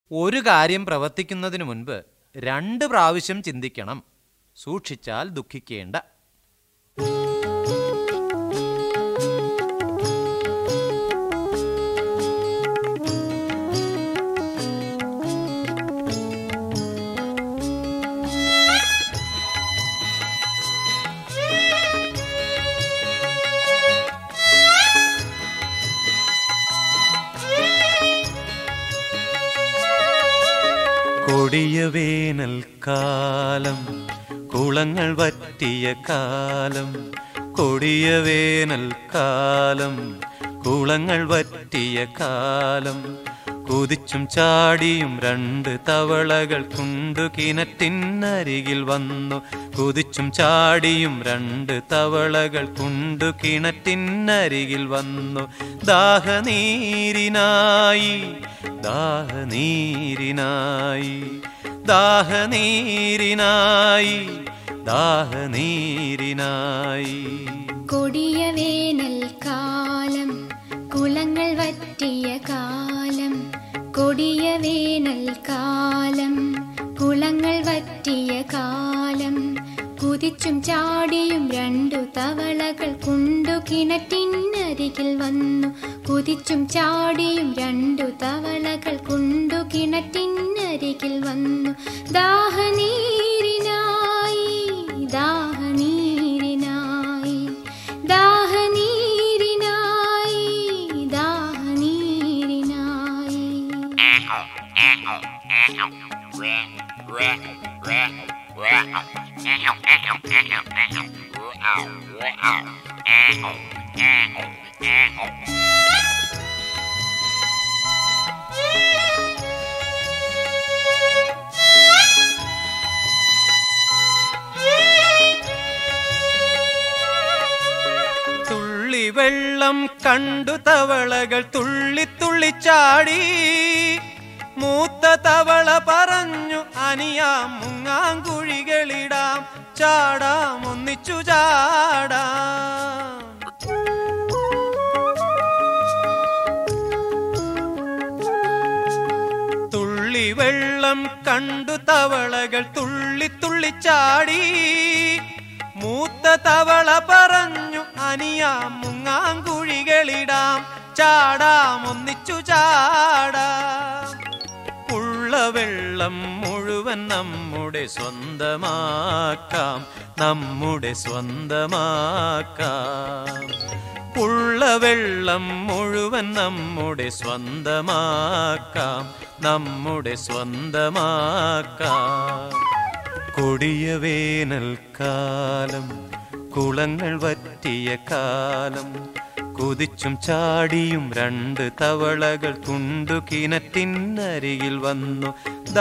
ഒരു കാര്യം പ്രവർത്തിക്കുന്നതിനു മുൻപ് രണ്ട് പ്രാവശ്യം ചിന്തിക്കണം സൂക്ഷിച്ചാൽ ദുഃഖിക്കേണ്ട കൊടിയ വേനൽക്കാലം കുളങ്ങൾ വറ്റിയ കാലം കൊടിയ വേനൽക്കാലം കുളങ്ങൾ വറ്റിയ കാലം കുതിച്ചും ചാടിയും രണ്ട് തവളകൾ കുണ്ടു കിണറ്റിനരികിൽ വന്നു കുതിച്ചും ചാടിയും രണ്ട് തവളകൾ കുണ്ടു കിണറ്റിനരികിൽ വന്നു ദാഹനീരിനായി ദാഹനീരിനായി ദാഹനീരിനായി ദാഹനീരിനായി കൊടിയ വേനൽക്കാലം കുളങ്ങൾ വറ്റിയ കാലം കൊടിയ വേനൽക്കാലം കുളങ്ങൾ വറ്റിയ കാലം കുതിച്ചും ചാടിയും രണ്ടു തവളകൾ കുണ്ടു കിണറ്റിനരികിൽ വന്നു കുതിച്ചും ചാടിയും രണ്ടു തവളകൾ കുണ്ടു കിണറ്റിനരികിൽ വന്നു ദാഹനീരിനായി ദാഹനീരിനായി ദാഹനീരിനായി ദാഹനീരിനായി തുള്ളി വെള്ളം കണ്ടു തവളകൾ തുള്ളി തുള്ളി ചാടി മൂത്ത തവള പറഞ്ഞു അനിയാം മുങ്ങാങ്കുഴികളിടാം ചാടാം ഒന്നിച്ചു ചാടാം തുള്ളി വെള്ളം കണ്ടു തവളകൾ തുള്ളി തുള്ളി ചാടി മൂത്ത തവള പറഞ്ഞു അനിയാം മുങ്ങാങ്കുഴികളിടാം ചാടാം ഒന്നിച്ചു ചാടാം ഉള്ള വെള്ളം മുഴുവൻ നമ്മുടെ സ്വന്തമാക്കാം നമ്മുടെ സ്വന്തമാക്കാം ഉള്ള വെള്ളം മുഴുവൻ നമ്മുടെ സ്വന്തമാക്കാം നമ്മുടെ സ്വന്തമാക്കാം കൊടിയ വേനൽക്കാലം കുളങ്ങൾ വറ്റിയ കാലം കുതിച്ചും ചാടിയും രണ്ട് തവളകൾ തുണ്ടു കിണറ്റിനരികിൽ വന്നു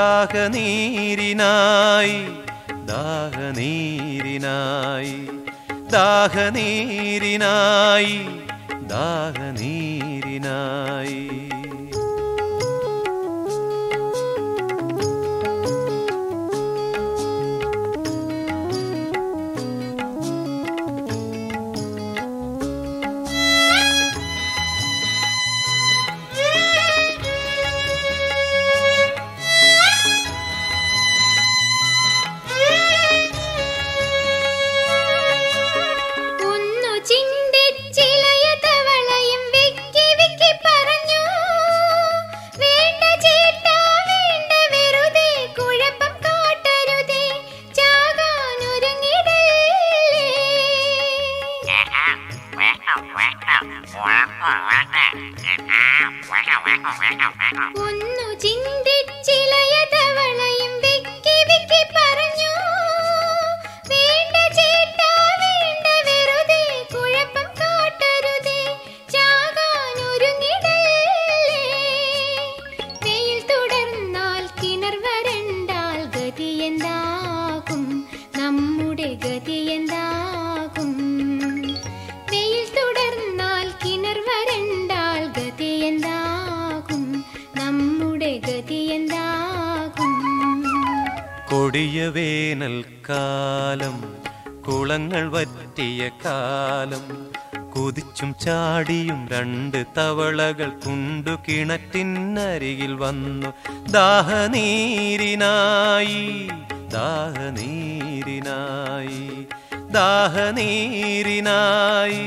ദാഹനീരിനായി ദാഹനീരിനായി ദാഹനീരിനായി ദാഹനീരിനായി ഒന്നു ചിന്തിച്ചിലയ തവളയും വിക്കി വിക്കി പറഞ്ഞു വേണ്ട ചേട്ടാ വേണ്ട വെറുതെ കുഴപ്പം കാട്ടരുതേ ചാകാനൊരുങ്ങിടേ ഒന്നു ചിന്തിച്ചിലയ തവളയും വിക്കി വിക്കി പറഞ്ഞു വേണ്ട ചേട്ടാ വേണ്ട വെറുതെ കുഴപ്പം കാട്ടരുതേ ചാകാനൊരുങ്ങിടേ വെയിൽ തുടർന്നാൽ കിണർ വരണ്ടാൽ ഗതി എന്താകും നമ്മുടെ ഗതി എന്താകും വെയിൽ തുടർന്നാൽ കിണർ വരണ്ടാൽ ഗതി എന്താകും നമ്മുടെ ഗതി എന്താകും കൊടിയ വേനൽക്കാലം കുളങ്ങൾ വറ്റിയ കാലം കുതിച്ചും ചാടിയും രണ്ട് തവളകൾ കുണ്ടു കിണറ്റിനരികിൽ വന്നു ദാഹനീരിനായി ദാഹനീരിനായി ദാഹനീരിനായി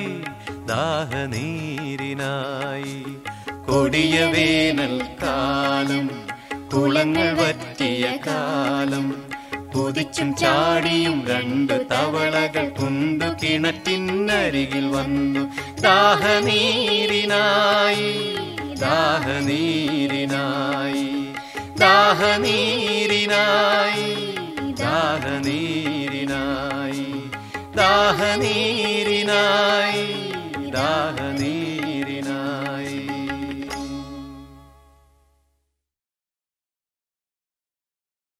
ദാഹനീരിനായി കൊടിയ വേനൽ കാലം കുളങ്ങൾ വറ്റിയ കാലം കുതിച്ചും ചാടിയും രണ്ട് തവളകൾ കുണ്ടു കിണറ്റിനരികിൽ വന്നു ദാഹനീരിനായി ദാഹനീരിനായി ദാഹനീരിനായി ദാഹനീരിനായി ദാഹനീരിനായി